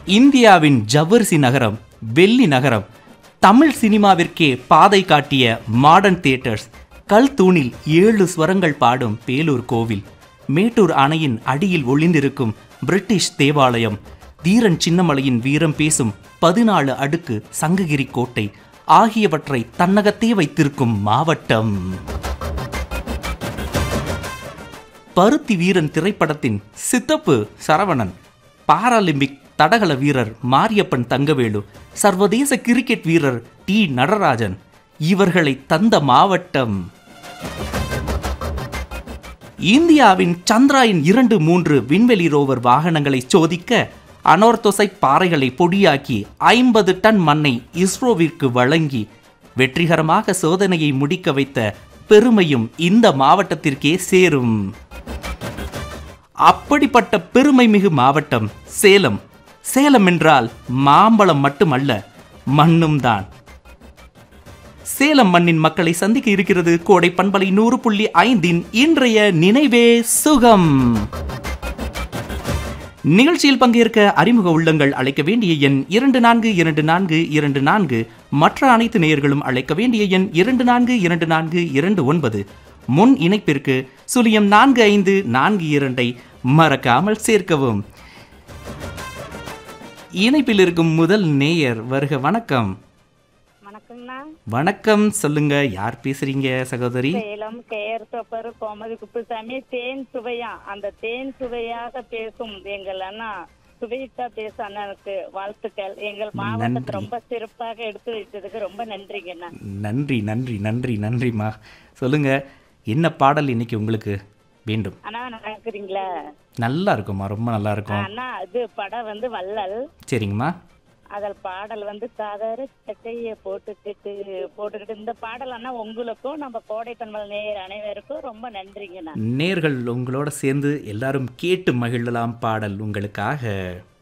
இந்தியாவின் ஜவ்வரிசி நகரம் வெள்ளி நகரம் தமிழ் சினிமாவிற்கே பாதை காட்டிய மாடர்ன் தியேட்டர்ஸ் கல் தூணில் ஏழு ஸ்வரங்கள் பாடும் பேலூர் கோவில் மேட்டூர் அணையின் அடியில் ஒளிந்திருக்கும் பிரிட்டிஷ் தேவாலயம் தீரன் சின்னமலையின் வீரம் பேசும் பதினாலு அடுக்கு சங்ககிரி கோட்டை ஆகியவற்றை தன்னகத்தே வைத்திருக்கும் மாவட்டம் பருத்தி வீரன் திரைப்படத்தின் சித்தப்பு சரவணன் பாராலிம்பிக் தடகள வீரர் மாரியப்பன் தங்கவேலு சர்வதேச கிரிக்கெட் வீரர் டி நடராஜன் இவர்களை தந்த மாவட்டம் இந்தியாவின் சந்திராயன் இரண்டு மூன்று விண்வெளி ரோவர் வாகனங்களை சோதிக்க அனோர்தொசை பாறைகளை பொடியாக்கி ஐம்பது டன் மண்ணை இஸ்ரோவிற்கு வழங்கி வெற்றிகரமாக சோதனையை முடிக்க வைத்த பெருமையும் இந்த மாவட்டத்திற்கே சேரும் அப்படிப்பட்ட பெருமை மிகு மாவட்டம் சேலம் சேலம் என்றால் மாம்பழம் மட்டுமல்ல மண்ணும் தான் சேலம் மண்ணின் மக்களை சந்திக்க இருக்கிறது கோடை பண்பலை நூறு புள்ளி ஐந்தின் இன்றைய நினைவே சுகம் நிகழ்ச்சியில் பங்கேற்க அறிமுக உள்ளங்கள் அழைக்க வேண்டிய எண் இரண்டு நான்கு இரண்டு நான்கு இரண்டு நான்கு மற்ற அனைத்து நேயர்களும் அழைக்க வேண்டிய எண் இரண்டு நான்கு இரண்டு நான்கு இரண்டு ஒன்பது முன் இணைப்பிற்கு சுழியம் நான்கு ஐந்து நான்கு இரண்டை மறக்காமல் சேர்க்கவும் இணைப்பில் இருக்கும் முதல் நேயர் வருக வணக்கம் வணக்கங்கண்ணா வணக்கம் சொல்லுங்க யார் பேசுறீங்க சகோதரி சேலம் கேர் தொப்பர் கோமதி குப்புசாமி தேன் சுவையா அந்த தேன் சுவையாக பேசும் எங்கள் அண்ணா சுவையிட்டா பேச அண்ணனுக்கு வாழ்த்துக்கள் எங்கள் மாவட்டத்தை ரொம்ப சிறப்பாக எடுத்து வைத்ததுக்கு ரொம்ப நன்றிங்கண்ணா நன்றி நன்றி நன்றி நன்றிம்மா சொல்லுங்க என்ன பாடல் இன்னைக்கு உங்களுக்கு வேண்டும் அண்ணா நல்லா இருக்கிறீங்களா நல்லா இருக்கும்மா ரொம்ப நல்லா இருக்கும் அண்ணா இது படம் வந்து வள்ளல் சரிங்கம்மா அதில் பாடல் வந்து சாதார சட்டையை போட்டுக்கிட்டு போட்டுக்கிட்டு இந்த பாடல் அண்ணா உங்களுக்கும் நம்ம கோடை பண்பல் நேயர் அனைவருக்கும் ரொம்ப நன்றிங்கண்ணா நேர்கள் உங்களோட சேர்ந்து எல்லாரும் கேட்டு மகிழலாம் பாடல் உங்களுக்காக